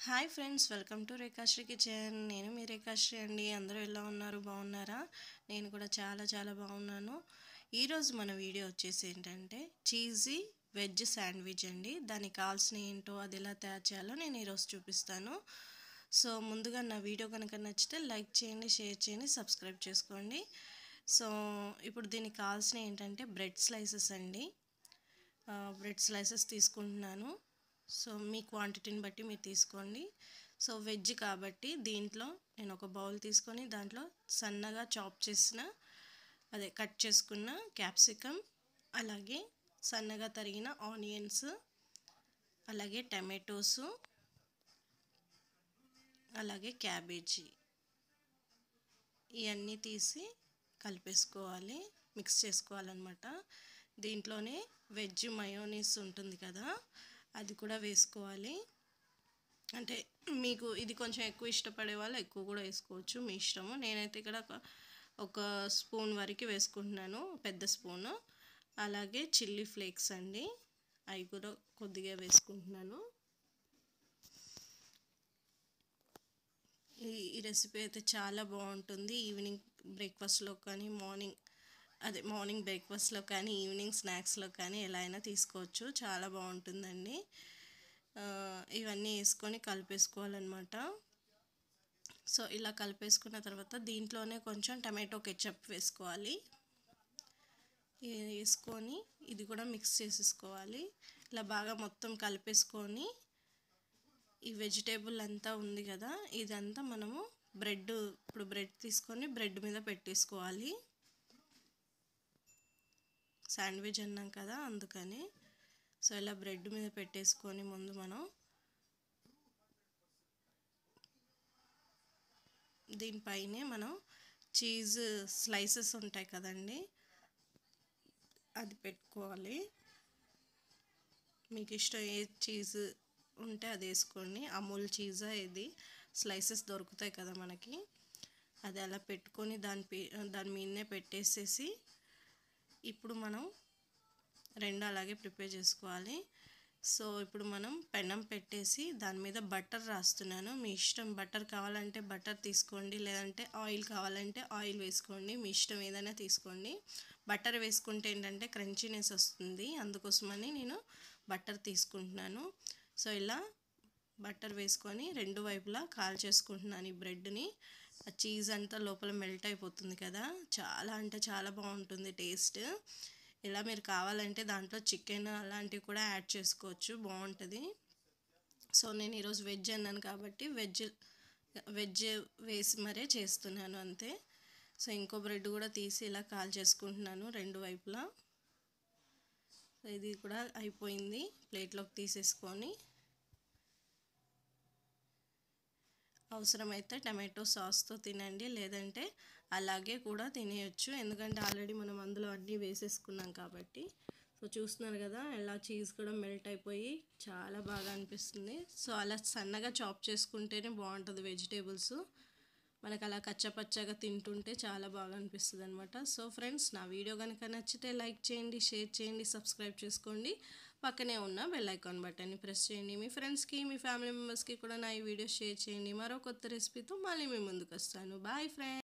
hi friends welcome to Rekhasri kitchen నేను మీ రేఖాశ్రీ అండి అందరూ ఎలా ఉన్నారు బాగున్నారా నేను కూడా చాలా చాలా బాగున్నాను ఈరోజు మన వీడియో వచ్చేసి ఏంటంటే చీజీ వెజ్ శాండ్విచ్ అండి దానికి కావాల్సిన ఏంటో అది ఎలా తయారు చేయాలో నేను ఈరోజు చూపిస్తాను సో ముందుగా నా వీడియో కనుక నచ్చితే లైక్ చేయండి షేర్ చేయండి సబ్స్క్రైబ్ చేసుకోండి సో ఇప్పుడు దీనికి కావాల్సిన ఏంటంటే బ్రెడ్ స్లైసెస్ అండి బ్రెడ్ స్లైసెస్ తీసుకుంటున్నాను సో మీ క్వాంటిటీని బట్టి మీరు తీసుకోండి సో వెజ్ కాబట్టి దీంట్లో నేను ఒక బౌల్ తీసుకొని దాంట్లో సన్నగా చాప్ చేసిన అదే కట్ చేసుకున్న క్యాప్సికమ్ అలాగే సన్నగా తరిగిన ఆనియన్స్ అలాగే టమాటోసు అలాగే క్యాబేజీ ఇవన్నీ తీసి కలిపేసుకోవాలి మిక్స్ చేసుకోవాలన్నమాట దీంట్లోనే వెజ్ మయోనీస్ ఉంటుంది కదా అది కూడా వేసుకోవాలి అంటే మీకు ఇది కొంచెం ఎక్కువ ఇష్టపడే వాళ్ళు ఎక్కువ కూడా వేసుకోవచ్చు మీ ఇష్టము నేనైతే ఇక్కడ ఒక ఒక స్పూన్ వరకు వేసుకుంటున్నాను పెద్ద స్పూను అలాగే చిల్లీ ఫ్లేక్స్ అండి అవి కూడా కొద్దిగా వేసుకుంటున్నాను ఈ ఈ రెసిపీ అయితే చాలా బాగుంటుంది ఈవినింగ్ బ్రేక్ఫాస్ట్లో కానీ మార్నింగ్ అదే మార్నింగ్ బ్రేక్ఫాస్ట్లో కానీ ఈవినింగ్ స్నాక్స్లో కానీ ఎలా అయినా తీసుకోవచ్చు చాలా బాగుంటుందండి ఇవన్నీ వేసుకొని కలిపేసుకోవాలన్నమాట సో ఇలా కలిపేసుకున్న తర్వాత దీంట్లోనే కొంచెం టమాటో కెచప్ వేసుకోవాలి వేసుకొని ఇది కూడా మిక్స్ చేసేసుకోవాలి ఇలా బాగా మొత్తం కలిపేసుకొని ఈ వెజిటేబుల్ అంతా ఉంది కదా ఇదంతా మనము బ్రెడ్ ఇప్పుడు బ్రెడ్ తీసుకొని బ్రెడ్ మీద పెట్టేసుకోవాలి శాండ్విచ్ అన్నాం కదా అందుకని సో ఇలా బ్రెడ్ మీద పెట్టేసుకొని ముందు మనం దీనిపైనే మనం చీజ్ స్లైసెస్ ఉంటాయి కదండి అది పెట్టుకోవాలి మీకు ఇష్టం ఏ చీజ్ ఉంటే అది వేసుకోండి అమూల్ చీజా ఇది స్లైసెస్ దొరుకుతాయి కదా మనకి అది అలా పెట్టుకొని దాని దాని మీదనే పెట్టేసేసి ఇప్పుడు మనం రెండు అలాగే ప్రిపేర్ చేసుకోవాలి సో ఇప్పుడు మనం పెనం పెట్టేసి దాని మీద బటర్ రాస్తున్నాను మీ ఇష్టం బటర్ కావాలంటే బటర్ తీసుకోండి లేదంటే ఆయిల్ కావాలంటే ఆయిల్ వేసుకోండి మీ ఇష్టం ఏదైనా తీసుకోండి బటర్ వేసుకుంటే ఏంటంటే క్రంచీనెస్ వస్తుంది అందుకోసమని నేను బటర్ తీసుకుంటున్నాను సో ఇలా బటర్ వేసుకొని రెండు వైపులా కాల్ చేసుకుంటున్నాను ఈ బ్రెడ్ని ఆ చీజ్ అంతా లోపల మెల్ట్ అయిపోతుంది కదా చాలా అంటే చాలా బాగుంటుంది టేస్ట్ ఇలా మీరు కావాలంటే దాంట్లో చికెన్ అలాంటివి కూడా యాడ్ చేసుకోవచ్చు బాగుంటుంది సో నేను ఈరోజు వెజ్ అన్నాను కాబట్టి వెజ్ వెజ్ వేసి మరే చేస్తున్నాను అంతే సో ఇంకో బ్రెడ్ కూడా తీసి ఇలా కాల్ చేసుకుంటున్నాను రెండు వైపులా సో ఇది కూడా అయిపోయింది ప్లేట్లోకి తీసేసుకొని అవసరమైతే టమాటో సాస్తో తినండి లేదంటే అలాగే కూడా తినేయచ్చు ఎందుకంటే ఆల్రెడీ మనం అందులో అన్నీ వేసేసుకున్నాం కాబట్టి సో చూస్తున్నారు కదా ఎలా చీజ్ కూడా మెల్ట్ అయిపోయి చాలా బాగా అనిపిస్తుంది సో అలా సన్నగా చాప్ చేసుకుంటేనే బాగుంటుంది వెజిటేబుల్స్ మనకు అలా కచ్చపచ్చగా తింటుంటే చాలా బాగా అనిపిస్తుంది అనమాట సో ఫ్రెండ్స్ నా వీడియో కనుక నచ్చితే లైక్ చేయండి షేర్ చేయండి సబ్స్క్రైబ్ చేసుకోండి పక్కనే ఉన్న బెల్ ఐకాన్ బటన్ని ప్రెస్ చేయండి మీ ఫ్రెండ్స్కి మీ ఫ్యామిలీ మెంబర్స్కి కూడా నా ఈ వీడియో షేర్ చేయండి మరో కొత్త రెసిపీతో మళ్ళీ మీ ముందుకు వస్తాను బాయ్ ఫ్రెండ్స్